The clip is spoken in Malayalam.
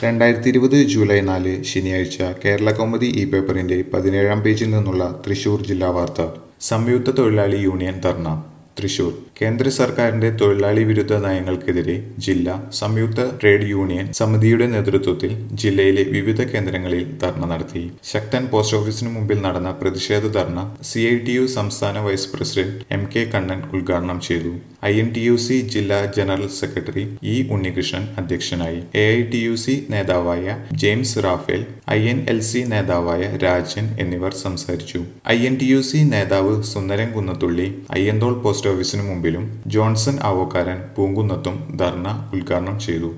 രണ്ടായിരത്തി ഇരുപത് ജൂലൈ നാല് ശനിയാഴ്ച കേരള കൗമുദി ഇ പേപ്പറിന്റെ പതിനേഴാം പേജിൽ നിന്നുള്ള തൃശൂർ ജില്ലാ വാർത്ത സംയുക്ത തൊഴിലാളി യൂണിയൻ ധർണ തൃശൂർ കേന്ദ്ര സർക്കാരിന്റെ തൊഴിലാളി വിരുദ്ധ നയങ്ങൾക്കെതിരെ ജില്ലാ സംയുക്ത ട്രേഡ് യൂണിയൻ സമിതിയുടെ നേതൃത്വത്തിൽ ജില്ലയിലെ വിവിധ കേന്ദ്രങ്ങളിൽ ധർണ നടത്തി ശക്തൻ പോസ്റ്റ് ഓഫീസിനു മുമ്പിൽ നടന്ന പ്രതിഷേധ ധർണ സി ഐ ടി യു സംസ്ഥാന vice president M K Kannan ഉദ്ഘാടനം ചെയ്തു I N T U C ജില്ലാ ജനറൽ സെക്രട്ടറി ഇ ഉണ്ണികൃഷ്ണൻ അധ്യക്ഷനായി A I T U C നേതാവായ James Raphael I N L C നേതാവായ രാജൻ എന്നിവർ സംസാരിച്ചു I N T U C നേതാവ് സുന്ദരൻ കുന്നത്തുള്ളി അയ്യന്തോൾ പോസ്റ്റ് ഓഫീസിനു മുമ്പിലും ജോൺസൺ ആവോക്കാരൻ പൂങ്കുന്നത്തും ധർണ ഉദ്ഘാടനം ചെയ്തു